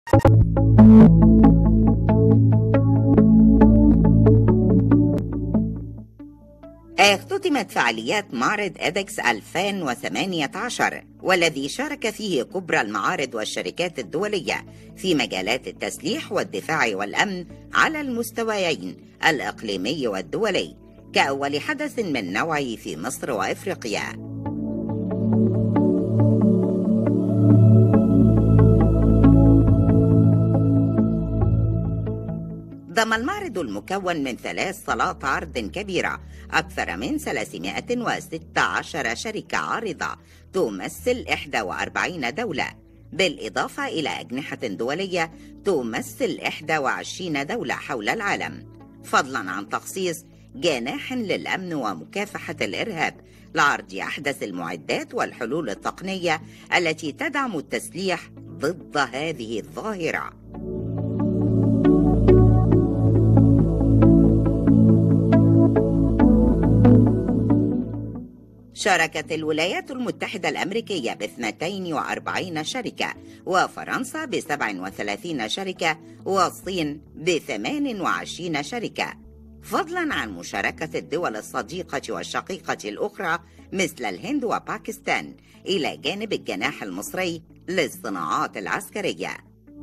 اختتمت فعاليات معرض إيدكس 2018 والذي شارك فيه كبرى المعارض والشركات الدولية في مجالات التسليح والدفاع والأمن على المستويين الإقليمي والدولي كأول حدث من نوعه في مصر وإفريقيا ضم المعرض المكون من ثلاث صالات عرض كبيرة أكثر من 316 شركة عارضة تمثل 41 دولة بالإضافة إلى أجنحة دولية تمثل 21 دولة حول العالم فضلا عن تخصيص جناح للأمن ومكافحة الإرهاب لعرض أحدث المعدات والحلول التقنية التي تدعم التسليح ضد هذه الظاهرة شاركت الولايات المتحدة الأمريكية ب 42 شركة وفرنسا ب 37 شركة والصين ب 28 شركة فضلا عن مشاركة الدول الصديقة والشقيقة الأخرى مثل الهند وباكستان إلى جانب الجناح المصري للصناعات العسكرية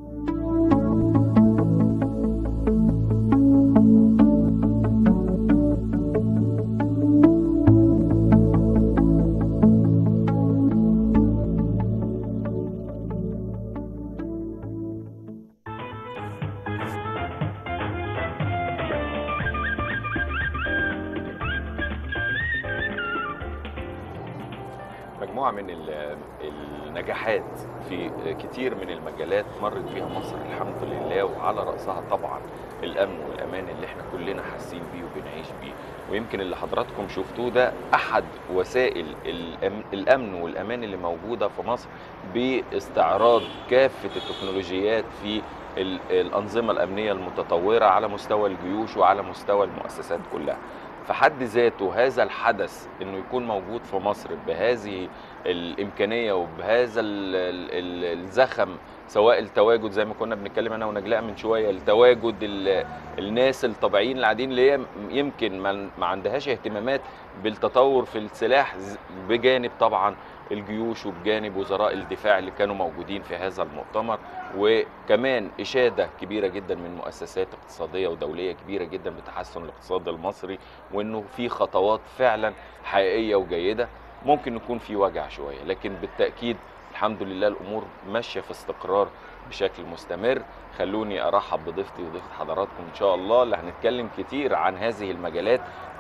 مجموعة من ال- النجاحات في كتير من المجالات مرت بيها مصر الحمد لله وعلى رأسها طبعا الأمن والأمان اللي احنا كلنا حاسين بيه وبنعيش بيه ويمكن اللي حضراتكم شفتوه ده أحد وسائل الأم- الأمن والأمان اللي موجودة في مصر باستعراض كافة التكنولوجيات في ال- الأنظمة الأمنية المتطورة على مستوى الجيوش وعلى مستوى المؤسسات كلها فحد ذاته هذا الحدث انه يكون موجود في مصر بهذه الامكانيه وبهذا ال- ال- ال- الزخم سواء التواجد زي ما كنا بنتكلم انا ونجلاء من شويه التواجد ال- الناس الطبيعيين اللي قاعدين اللي هي يمكن ما ما عندهاش اهتمامات بالتطور في السلاح ز- بجانب طبعا الجيوش وبجانب وزراء الدفاع اللي كانوا موجودين في هذا المؤتمر وكمان اشاده كبيره جدا من مؤسسات اقتصاديه ودوليه كبيره جدا بتحسن الاقتصاد المصري وانه في خطوات فعلا حقيقيه وجيده ممكن يكون في وجع شويه لكن بالتاكيد الحمد لله الامور ماشيه في استقرار بشكل مستمر خلوني ارحب بضيفتي وضيفه حضراتكم ان شاء الله اللي هنتكلم كتير عن هذه المجالات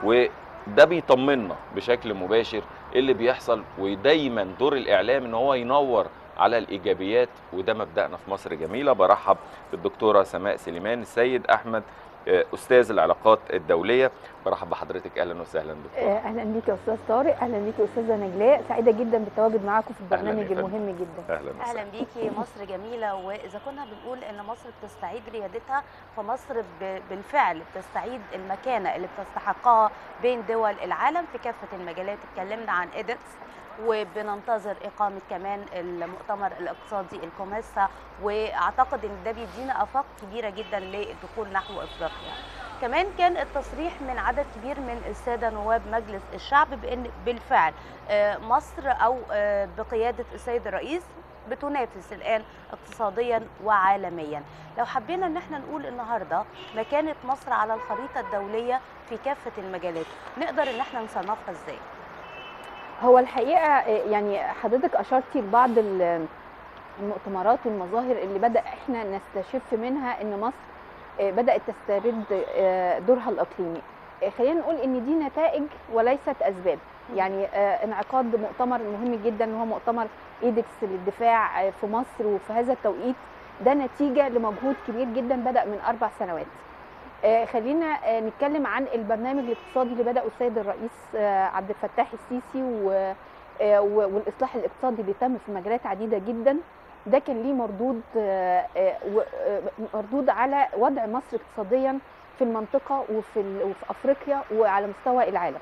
وده بيطمنا بشكل مباشر إيه اللي بيحصل ودايما دور الاعلام ان هو ينور على الايجابيات وده مبدأنا في مصر جميله برحب بالدكتوره سماء سليمان السيد احمد آه، استاذ العلاقات الدوليه برحب بحضرتك اهلا وسهلا دكتور آه، اهلا بيك يا استاذ طارق اهلا بيك يا استاذه نجلاء سعيده جدا بالتواجد معاكم في أهلاً البرنامج يا فندم. المهم جدا اهلا اهلا وسهلا بيكي مصر جميله واذا كنا بنقول ان مصر بتستعيد ريادتها فمصر ب- بالفعل بتستعيد المكانه اللي بتستحقها بين دول العالم في كافه المجالات اتكلمنا عن ايدكس وبننتظر اقامه كمان المؤتمر الاقتصادي الكوميسا واعتقد ان ده بيدينا افاق كبيره جدا للدخول نحو افريقيا كمان كان التصريح من عدد كبير من الساده نواب مجلس الشعب بان بالفعل آه، مصر او آه، بقياده السيد الرئيس بتنافس الان اقتصاديا وعالميا لو حبينا ان احنا نقول النهارده مكانه مصر على الخريطه الدوليه في كافه المجالات نقدر ان احنا نصنفها ازاي هو الحقيقه آه، يعني حضرتك اشرتي لبعض ال- المؤتمرات والمظاهر اللي بدا احنا نستشف منها ان مصر آه، بدات تسترد آه، دورها الاقليمي آه، خلينا نقول ان دي نتائج وليست اسباب يعني آه، انعقاد مؤتمر مهم جدا وهو مؤتمر ايدكس للدفاع آه، في مصر وفي هذا التوقيت ده نتيجه لمجهود كبير جدا بدا من اربع سنوات آه، خلينا آه، نتكلم عن البرنامج الاقتصادي اللي بدأه السيد الرئيس آه، عبد الفتاح السيسي و- آه، و- والإصلاح الاقتصادي اللي تم في مجالات عديدة جدا ده كان ليه مردود آه، آه، و- آه، مردود على وضع مصر اقتصاديا في المنطقة وفي ال- وفي أفريقيا وعلى مستوى العالم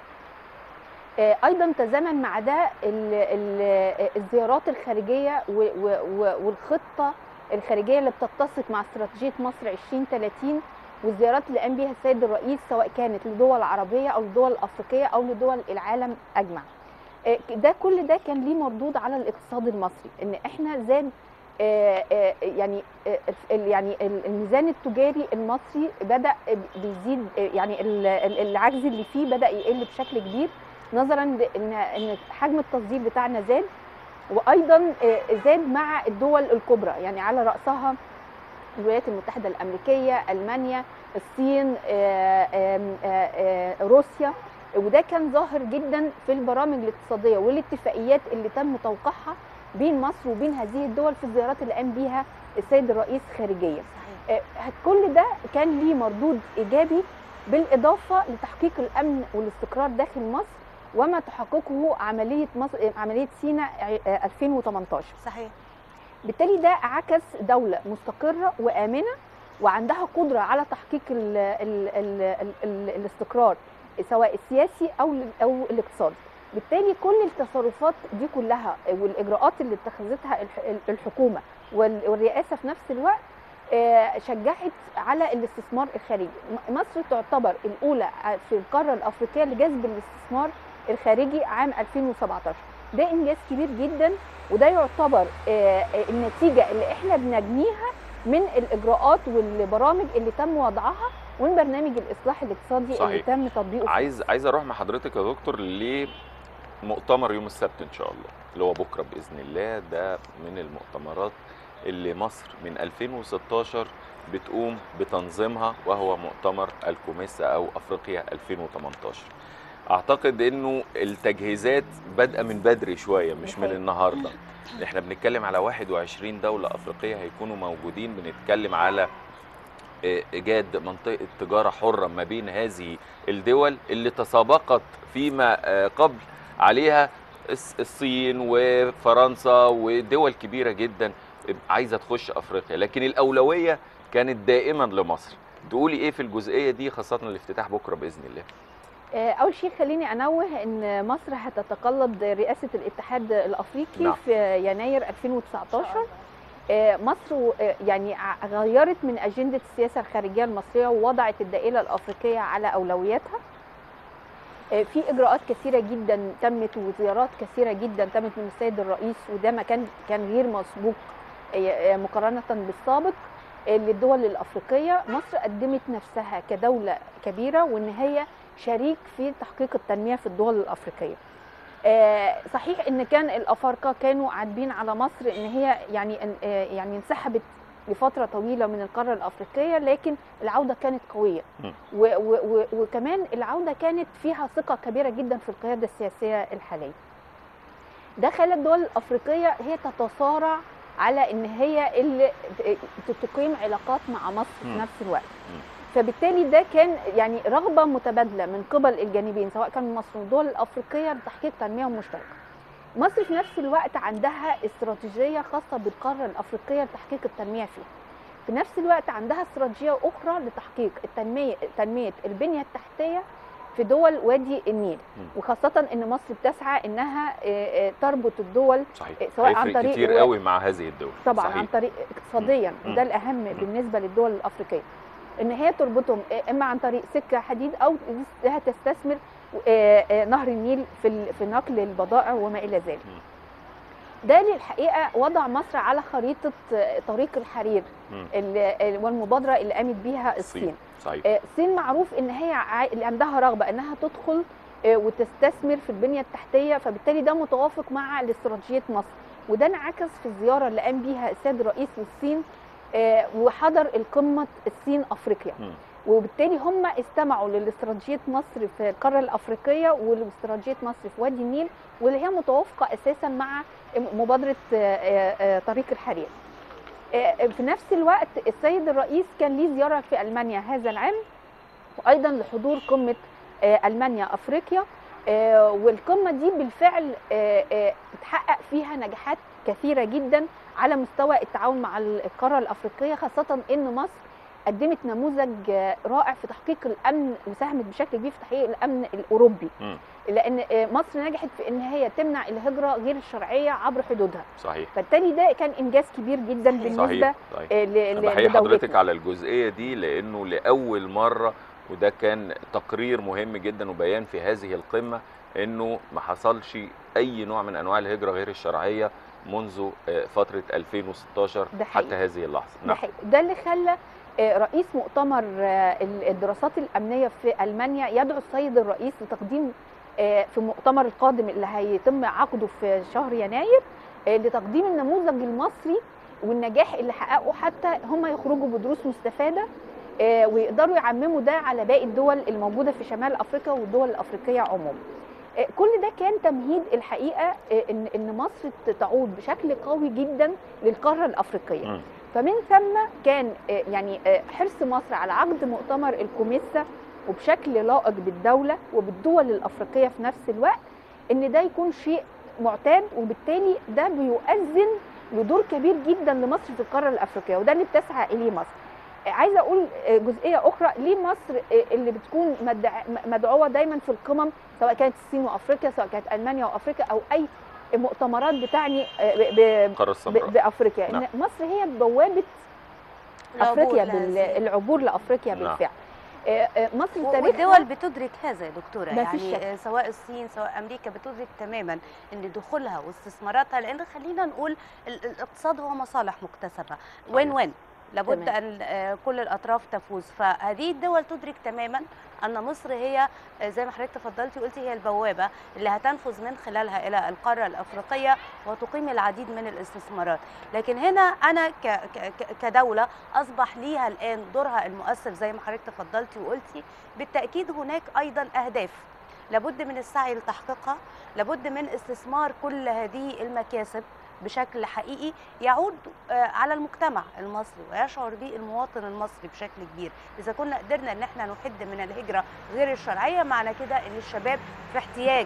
آه، ايضا تزامن مع ده ال- ال- الزيارات الخارجيه و- و- و- والخطه الخارجيه اللي بتتسق مع استراتيجيه مصر 2030 والزيارات اللي قام بيها السيد الرئيس سواء كانت لدول عربيه او لدول افريقيه او لدول العالم اجمع. آه، ده كل ده كان ليه مردود على الاقتصاد المصري ان احنا زاد آه، آه، يعني آه، ال- يعني ال- الميزان التجاري المصري بدا بيزيد آه، يعني ال- ال- العجز اللي فيه بدا يقل بشكل كبير نظرا لان ان حجم التصدير بتاعنا زاد وايضا آه، زاد مع الدول الكبرى يعني على راسها الولايات المتحده الامريكيه المانيا الصين آه، آم، آه، آه، روسيا وده كان ظاهر جدا في البرامج الاقتصاديه والاتفاقيات اللي تم توقيعها بين مصر وبين هذه الدول في الزيارات اللي قام بيها السيد الرئيس خارجيا صحيح آه، كل ده كان ليه مردود ايجابي بالاضافه لتحقيق الامن والاستقرار داخل مصر وما تحققه عمليه مصر عمليه سيناء آه، 2018 صحيح بالتالي ده عكس دولة مستقرة وآمنة وعندها قدرة على تحقيق ال ال ال ال ال الاستقرار سواء السياسي أو ال- أو الاقتصادي بالتالي كل التصرفات دي كلها والإجراءات اللي اتخذتها الح- الحكومة وال- والرئاسة في نفس الوقت آه، شجعت على الاستثمار الخارجي م- مصر تعتبر الأولى في القارة الأفريقية لجذب الاستثمار الخارجي عام 2017 ده إنجاز كبير جدا وده يعتبر آه، آه، النتيجه اللي احنا بنجنيها من الاجراءات والبرامج اللي تم وضعها ومن برنامج الاصلاح الاقتصادي اللي صحيح. تم تطبيقه في عايز عايز اروح مع حضرتك يا دكتور لمؤتمر يوم السبت ان شاء الله اللي هو بكره باذن الله ده من المؤتمرات اللي مصر من 2016 بتقوم بتنظيمها وهو مؤتمر الكوميسا او افريقيا 2018 اعتقد انه التجهيزات بادئه من بدري شويه مش من حقيقي. النهارده احنا بنتكلم على 21 دوله افريقيه هيكونوا موجودين بنتكلم على آه، ايجاد منطقه تجاره حره ما بين هذه الدول اللي تسابقت فيما آه، قبل عليها الس- الصين وفرنسا ودول كبيره جدا عايزه تخش افريقيا لكن الاولويه كانت دائما لمصر تقولي ايه في الجزئيه دي خاصه الافتتاح بكره باذن الله آه، اول شيء خليني انوه ان مصر هتتقلد رئاسه الاتحاد الافريقي نعم. في يناير 2019 آه، مصر آه، يعني ع- غيرت من اجنده السياسه الخارجيه المصريه ووضعت الدائره الافريقيه على اولوياتها آه، في اجراءات كثيره جدا تمت وزيارات كثيره جدا تمت من السيد الرئيس وده ما كان كان غير مسبوق آه، آه، مقارنه بالسابق آه، للدول الافريقيه مصر قدمت نفسها كدوله كبيره وان هي شريك في تحقيق التنميه في الدول الافريقيه آه، صحيح ان كان الافارقه كانوا عاتبين على مصر ان هي يعني آه، يعني انسحبت لفتره طويله من القاره الافريقيه لكن العوده كانت قويه م. و و و وكمان العوده كانت فيها ثقه كبيره جدا في القياده السياسيه الحاليه ده خلى الدول الافريقيه هي تتصارع على ان هي اللي تقيم علاقات مع مصر في م. نفس الوقت م. فبالتالي ده كان يعني رغبه متبادله من قبل الجانبين سواء كان مصر والدول الافريقيه لتحقيق تنميه مشتركه. مصر في نفس الوقت عندها استراتيجيه خاصه بالقاره الافريقيه لتحقيق التنميه فيها. في نفس الوقت عندها استراتيجيه اخرى لتحقيق التنميه تنميه البنيه التحتيه في دول وادي النيل م. وخاصه ان مصر بتسعى انها آه، آه، تربط الدول صحيح سواء عن هيفرق طريق كتير و- قوي مع هذه الدول طبعا صحيح. عن طريق اقتصاديا مم. وده الاهم بالنسبه للدول الافريقيه ان هي تربطهم اما عن طريق سكه حديد او انها تستثمر آه، آه، نهر النيل في ال- في نقل البضائع وما الى ذلك مم. ده للحقيقه وضع مصر على خريطه آه، طريق الحرير مم. ال- ال- والمبادره اللي قامت بيها الصين صحيح آه، الصين معروف ان هي عا- اللي عندها رغبه انها تدخل آه، وتستثمر في البنيه التحتيه فبالتالي ده متوافق مع الاستراتيجيه مصر وده انعكس في الزياره اللي قام بيها السيد الرئيس للصين آه، وحضر القمه الصين افريقيا مم. وبالتالي هم استمعوا لاستراتيجيه مصر في القاره الافريقيه والاستراتيجيه مصر في وادي النيل واللي هي متوافقه اساسا مع مبادره آه، آه، آه، طريق الحرير. آه، في نفس الوقت السيد الرئيس كان ليه زياره في المانيا هذا العام وايضا لحضور قمه آه، المانيا افريقيا آه، والقمه دي بالفعل آه، آه، اتحقق فيها نجاحات كثيره جدا على مستوى التعاون مع القاره الافريقيه خاصه ان مصر قدمت نموذج آه، رائع في تحقيق الامن وساهمت بشكل كبير في تحقيق الامن الاوروبي مم. لان آه، مصر نجحت في ان هي تمنع الهجره غير الشرعيه عبر حدودها صحيح فبالتالي ده كان انجاز كبير جدا صحيح. بالنسبه صحيح صحيح آه، ل- أنا ل- بحيي حضرتك لدولتنا على الجزئيه دي لانه لاول مره وده كان تقرير مهم جدا وبيان في هذه القمه انه ما حصلش اي نوع من انواع الهجره غير الشرعيه منذ آه، فتره 2016 ده حقيقي. حتى هذه اللحظه ده حقيقي. ده اللي خلى آه، رئيس مؤتمر آه، ال- الدراسات الامنيه في المانيا يدعو السيد الرئيس لتقديم آه، في المؤتمر القادم اللي هيتم عقده في شهر يناير آه، لتقديم النموذج المصري والنجاح اللي حققه حتى هم يخرجوا بدروس مستفاده آه، ويقدروا يعمموا ده على باقي الدول الموجوده في شمال افريقيا والدول الافريقيه عموما. آه، كل ده كان تمهيد الحقيقه آه، ان ان مصر تعود بشكل قوي جدا للقاره الافريقيه. مم. فمن ثم كان آه، يعني آه، حرص مصر على عقد مؤتمر الكوميسا وبشكل لائق بالدوله وبالدول الافريقيه في نفس الوقت ان ده يكون شيء معتاد وبالتالي ده بيؤذن لدور كبير جدا لمصر في القاره الافريقيه وده اللي بتسعى اليه مصر. آه، عايزه اقول آه، جزئيه اخرى ليه مصر آه، اللي بتكون مدع- مدعوه دايما في القمم سواء كانت الصين وافريقيا سواء كانت المانيا وافريقيا او اي مؤتمرات بتعني آه، ب- ب- القاره ب- السمراء بافريقيا نعم. ان مصر هي بوابه افريقيا العبور بال- لهذه. العبور لافريقيا نعم. بالفعل آه، آه، مصر تاريخها والدول بتدرك هذا يا دكتوره ما فيش يعني شك. آه، سواء الصين سواء امريكا بتدرك تماما ان دخولها واستثماراتها لان خلينا نقول ال- الاقتصاد هو مصالح مكتسبه وين وين لابد تمام. ان آه، كل الاطراف تفوز فهذه الدول تدرك تماما ان مصر هي آه، زي ما حضرتك تفضلتي وقلتي هي البوابه اللي هتنفذ من خلالها الى القاره الافريقيه وتقيم العديد من الاستثمارات لكن هنا انا ك- ك- ك- كدوله اصبح ليها الان دورها المؤثر زي ما حضرتك تفضلتي وقلتي بالتاكيد هناك ايضا اهداف لابد من السعي لتحقيقها لابد من استثمار كل هذه المكاسب بشكل حقيقي يعود آه، على المجتمع المصري ويشعر به المواطن المصري بشكل كبير اذا كنا قدرنا ان احنا نحد من الهجره غير الشرعيه معنى كده ان الشباب في احتياج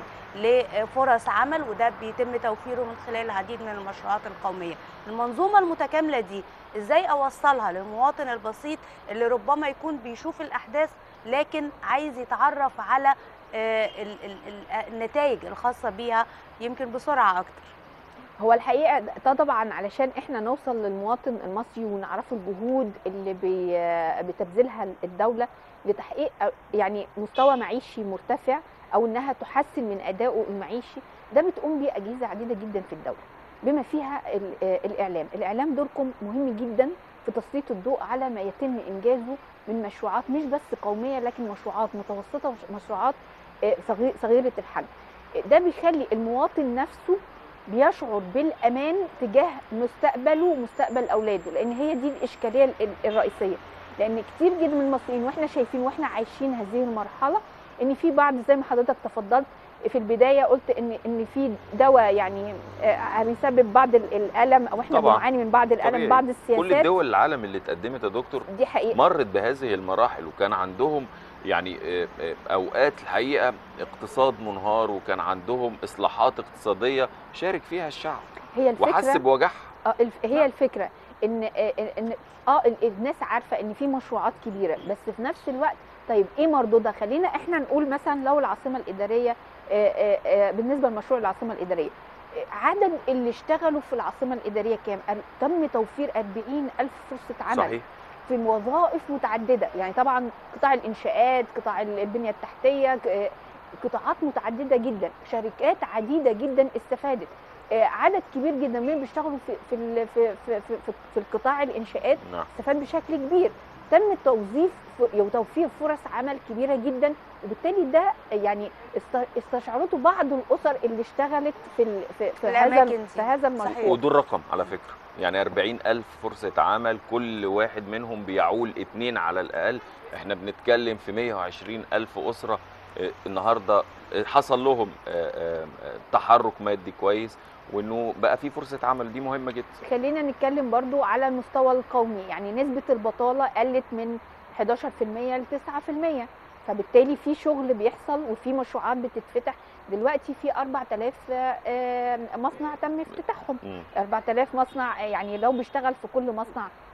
لفرص عمل وده بيتم توفيره من خلال العديد من المشروعات القوميه المنظومه المتكامله دي ازاي اوصلها للمواطن البسيط اللي ربما يكون بيشوف الاحداث لكن عايز يتعرف على آه، ال- ال- ال- النتائج الخاصه بيها يمكن بسرعه اكتر هو الحقيقه ده طبعا علشان احنا نوصل للمواطن المصري ونعرفه الجهود اللي بي- بتبذلها الدوله لتحقيق يعني مستوى معيشي مرتفع او انها تحسن من ادائه المعيشي ده بتقوم بيه اجهزه عديده جدا في الدوله بما فيها ال- آه، الاعلام الاعلام دوركم مهم جدا في تسليط الضوء على ما يتم انجازه من مشروعات مش بس قوميه لكن مشروعات متوسطه ومشروعات آه، صغير- صغيره الحجم ده بيخلي المواطن نفسه بيشعر بالامان تجاه مستقبله ومستقبل اولاده لان هي دي الاشكاليه ال- الرئيسيه لان كتير جدا من المصريين واحنا شايفين واحنا عايشين هذه المرحله ان في بعض زي ما حضرتك تفضلت في البدايه قلت ان ان في دواء يعني آه، بيسبب بعض ال- الالم او احنا طبعاً. بنعاني من بعض الالم طبيعي. بعض كل السياسات الدول العالم اللي اتقدمت يا دكتور دي حقيقه مرت بهذه المراحل وكان عندهم يعني آه، آه، اوقات الحقيقه اقتصاد منهار وكان عندهم اصلاحات اقتصاديه شارك فيها الشعب هي الفكره وحس بوجعها اه الف- هي الفكره ان آه، ان اه ال- الناس عارفه ان في مشروعات كبيره بس في نفس الوقت طيب ايه مردودها خلينا احنا نقول مثلا لو العاصمه الاداريه آه، آه، آه، بالنسبه لمشروع العاصمه الاداريه آه، عدد اللي اشتغلوا في العاصمه الاداريه كام أر- تم توفير 40 الف فرصه عمل صحيح في وظائف متعدده يعني طبعا قطاع الانشاءات قطاع البنيه التحتيه ك- قطاعات متعدده جدا شركات عديده جدا استفادت آه، عدد كبير جدا من اللي بيشتغلوا في في ال- في في, في, في, في القطاع الانشاءات نعم استفاد بشكل كبير تم توظيف وتوفير فرص عمل كبيره جدا وبالتالي ده يعني است- استشعرته بعض الاسر اللي اشتغلت في ال- في, في هذا الأماكن ال- دي. في هذا المشروع صحيح. ودول رقم على فكرة يعني 40 ألف فرصة عمل كل واحد منهم بيعول اتنين على الأقل احنا بنتكلم في 120 ألف أسرة اه، النهاردة اه، حصل لهم اه، اه، اه، تحرك مادي كويس وانه بقى في فرصة عمل دي مهمة جدا خلينا نتكلم برضو على المستوى القومي يعني نسبة البطالة قلت من 11% ل 9% فبالتالي في شغل بيحصل وفي مشروعات بتتفتح دلوقتي في 4000 آه، مصنع تم افتتاحهم مم. 4000 مصنع يعني لو بيشتغل في كل مصنع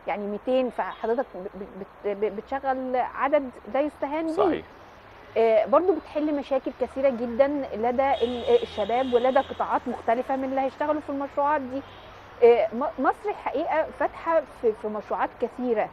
يعني 200 فحضرتك ب- بت- ب- بتشغل عدد لا يستهان به صحيح آه، برضو بتحل مشاكل كثيرة جدا لدى ال- الشباب ولدى قطاعات مختلفة من اللي هيشتغلوا في المشروعات دي آه، م- مصر الحقيقة فاتحة في في مشروعات كثيرة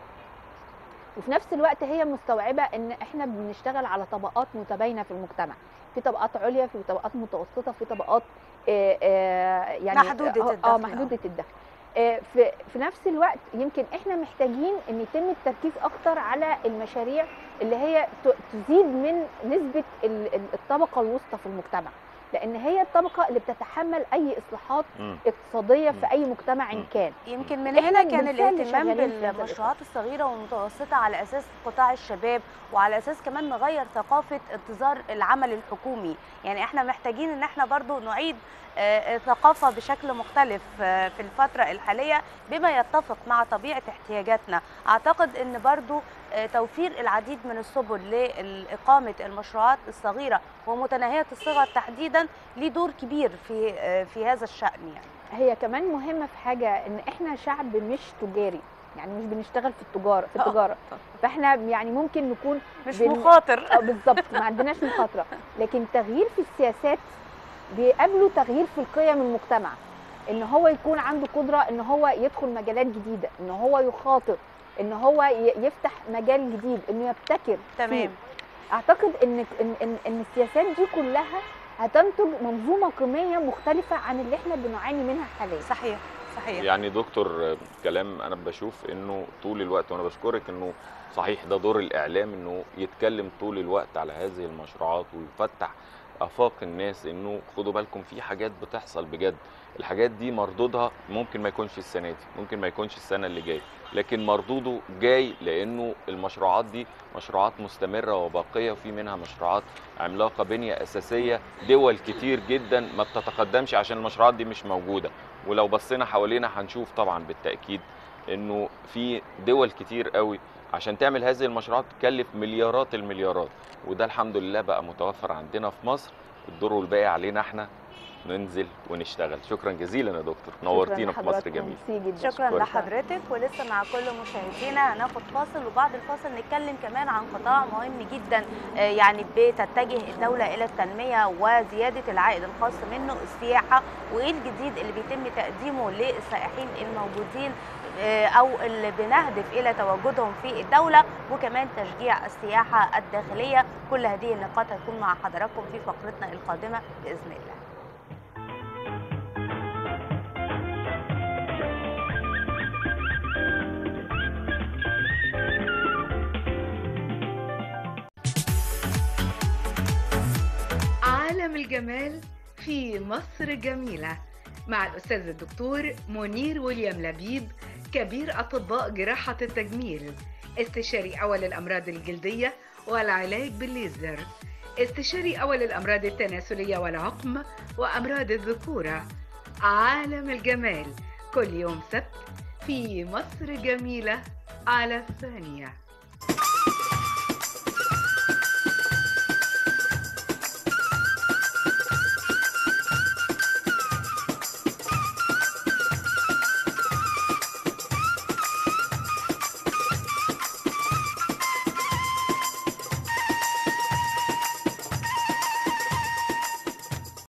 وفي نفس الوقت هي مستوعبة ان احنا بنشتغل على طبقات متباينة في المجتمع في طبقات عليا في طبقات متوسطة في طبقات آه، آه، يعني محدودة اه الدخل، آه. محدودة الدخل آه، في في نفس الوقت يمكن احنا محتاجين ان يتم التركيز اكتر على المشاريع اللي هي ت- تزيد من نسبة ال- ال- الطبقة الوسطى في المجتمع لان هي الطبقة اللي بتتحمل اي اصلاحات مم. اقتصادية مم. في اي مجتمع مم. كان يمكن من إحنا هنا كان بالفعل الاهتمام شغالين في هذا بالمشروعات الصغيره والمتوسطه على اساس قطاع الشباب وعلى اساس كمان نغير ثقافه انتظار العمل الحكومي يعني احنا محتاجين ان احنا برضو نعيد آه، آه، ثقافه بشكل مختلف آه، في الفتره الحاليه بما يتفق مع طبيعه احتياجاتنا اعتقد ان برضو آه، توفير العديد من السبل لاقامه المشروعات الصغيره ومتناهيه الصغر تحديدا ليه دور كبير في آه، في هذا الشان يعني هي كمان مهمة في حاجة ان احنا شعب مش تجاري يعني مش بنشتغل في التجارة في آه. التجارة فاحنا يعني ممكن نكون مش بن- مخاطر اه بالظبط ما عندناش مخاطره لكن تغيير في السياسات بيقابله تغيير في القيم المجتمع ان هو يكون عنده قدره ان هو يدخل مجالات جديده ان هو يخاطر ان هو ي- يفتح مجال جديد انه يبتكر فيه. تمام اعتقد ان ان ان, إن السياسات دي كلها هتنتج منظومه قيميه مختلفه عن اللي احنا بنعاني منها حاليا صحيح صحيح يعني دكتور آه، كلام انا بشوف انه طول الوقت وانا بشكرك انه صحيح ده دور الاعلام انه يتكلم طول الوقت على هذه المشروعات ويفتح افاق الناس انه خدوا بالكم في حاجات بتحصل بجد الحاجات دي مردودها ممكن ما يكونش السنه دي ممكن ما يكونش السنه اللي جايه لكن مردوده جاي لانه المشروعات دي مشروعات مستمره وباقيه وفي منها مشروعات عملاقه بنيه اساسيه دول كتير جدا ما بتتقدمش عشان المشروعات دي مش موجوده ولو بصينا حوالينا هنشوف طبعا بالتاكيد انه في دول كتير قوي عشان تعمل هذه المشروعات تكلف مليارات المليارات وده الحمد لله بقى متوفر عندنا في مصر الدور والباقي علينا احنا ننزل ونشتغل شكرا جزيلا يا دكتور نورتينا في مصر لحضراتكم. جميل ميرسي جدا شكرا شكراً. لحضرتك ولسه مع كل مشاهدينا هناخد فاصل وبعد الفاصل نتكلم كمان عن قطاع مهم جدا آه، يعني بتتجه الدولة إلى التنمية وزيادة العائد الخاص منه السياحة وإيه الجديد اللي بيتم تقديمه للسائحين الموجودين آه، أو اللي بنهدف إلى تواجدهم في الدولة وكمان تشجيع السياحة الداخلية كل هذه النقاط هتكون مع حضراتكم في فقرتنا القادمة بإذن الله عالم الجمال في مصر جميلة مع الأستاذ الدكتور منير ويليام لبيب كبير أطباء جراحة التجميل استشاري أول الأمراض الجلدية والعلاج بالليزر استشاري أول الأمراض التناسلية والعقم وأمراض الذكورة عالم الجمال كل يوم سبت في مصر جميلة على الثانية